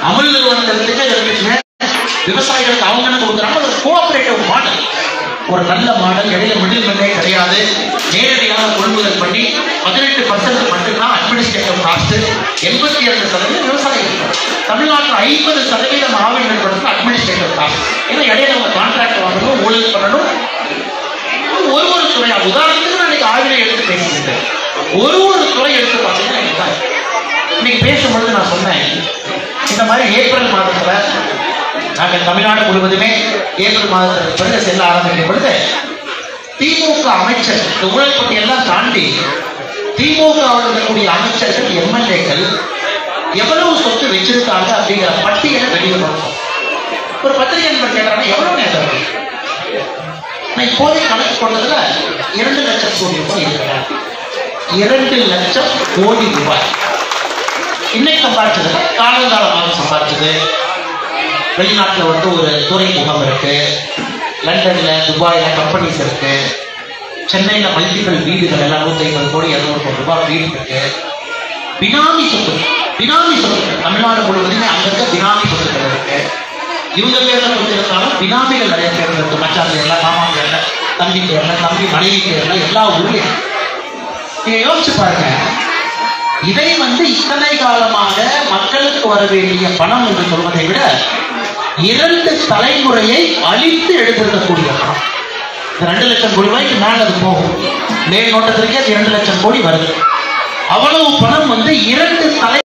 அமுல் நிறுவனத்திலிருந்து இருந்துச்சுங்க விவசாயிகளுக்கு அவங்க என்ன கொடுக்குறாங்க ஒரு கோஆபரேட்டிவ் மாடல் ஒரு நல்ல மாடல் இடையில மிடில் மேலே கிடையாது நேரடியாக கொள்முதல் பண்ணி பதினெட்டு பர்சன்ட் மட்டும்தான் அட்மினிஸ்ட்ரேட்டிவ் காஸ்ட் எண்பத்தி இரண்டு சதவீதம் விவசாயிகள் தமிழ்நாட்டில் ஐம்பது சதவீதம் ஆவின் நிறுவனத்துக்கு அட்மினிஸ்ட்ரேட்டிவ் காஸ்ட் ஏன்னா இடையில அவங்க கான்ட்ராக்ட் வாங்கணும் ஊழல் பண்ணணும் ஒரு ஒரு துறையா உதாரணத்துக்கு நான் இன்னைக்கு ஆய்வை எடுத்து பேசியிருந்தேன் ஒரு ஒரு துறை எடுத்து பார்த்தீங்கன்னா இதுதான். இன்னைக்கு பேசும்பொழுது நான் சொன்னேன் இந்த மாதிரி ஏப்ரல் மாதத்துல நாங்கள் தமிழ்நாடு முழுவதுமே ஏப்ரல் மாதத்துக்கு பிறகு செல்ல ஆரம்பிக்கும் பொழுது திமுக அமைச்சர் இந்த ஊழல் பட்டியெல்லாம் தாண்டி திமுக இருக்கக்கூடிய அமைச்சர்கள் எம்எல்ஏக்கள் எவ்வளவு சொத்து வச்சிருக்காங்க அப்படிங்கிற பட்டியலை வெளியிடணும் ஒரு பத்திரிகை நண்பர் கேட்கறாங்க எவ்வளவு நேரம் நான் இப்போதைக்கு கணக்கு கொண்டதுல இரண்டு லட்சம் கோடி ரூபாய் இருக்கிறார் இரண்டு லட்சம் கோடி ரூபாய் இன்னைக்கு சம்பாதிச்சது காலங்காலமாக சம்பாதிச்சது வெளிநாட்டில் வந்து ஒரு துறைமுகம் இருக்கு லண்டன்ல துபாயில கம்பெனிஸ் இருக்கு சென்னையில மல்டிபிள் வீடுகள் எல்லாம் நூத்தி ஐம்பது கோடி இருநூறு கோடி ரூபாய் வீடு இருக்கு பினாமி சொத்து பினாமி சொத்து தமிழ்நாடு முழுவதுமே அங்கங்க பினாமி சொத்துக்கள் இருக்கு இவங்க பேர்ல கொடுத்திருந்தாலும் பினாமிகள் நிறைய பேர் இருக்கு மச்சான் பேர்ல மாமா பேர்ல தம்பி பேர்ல தம்பி மனைவி பேர்ல எல்லா ஊர்லயும் நீங்க யோசிச்சு பாருங்க இதை வந்து இத்தனை காலமாக மக்களுக்கு வர வேண்டிய பணம் என்று சொல்வதை விட இரண்டு தலைமுறையை அழித்து எடுத்திருக்கக்கூடிய பணம் இந்த ரெண்டு லட்சம் கோடி ரூபாய்க்கு மேல அது போகும் மேல் நோட்டத்திற்கே அது இரண்டு லட்சம் கோடி வருது அவ்வளவு பணம் வந்து இரண்டு தலை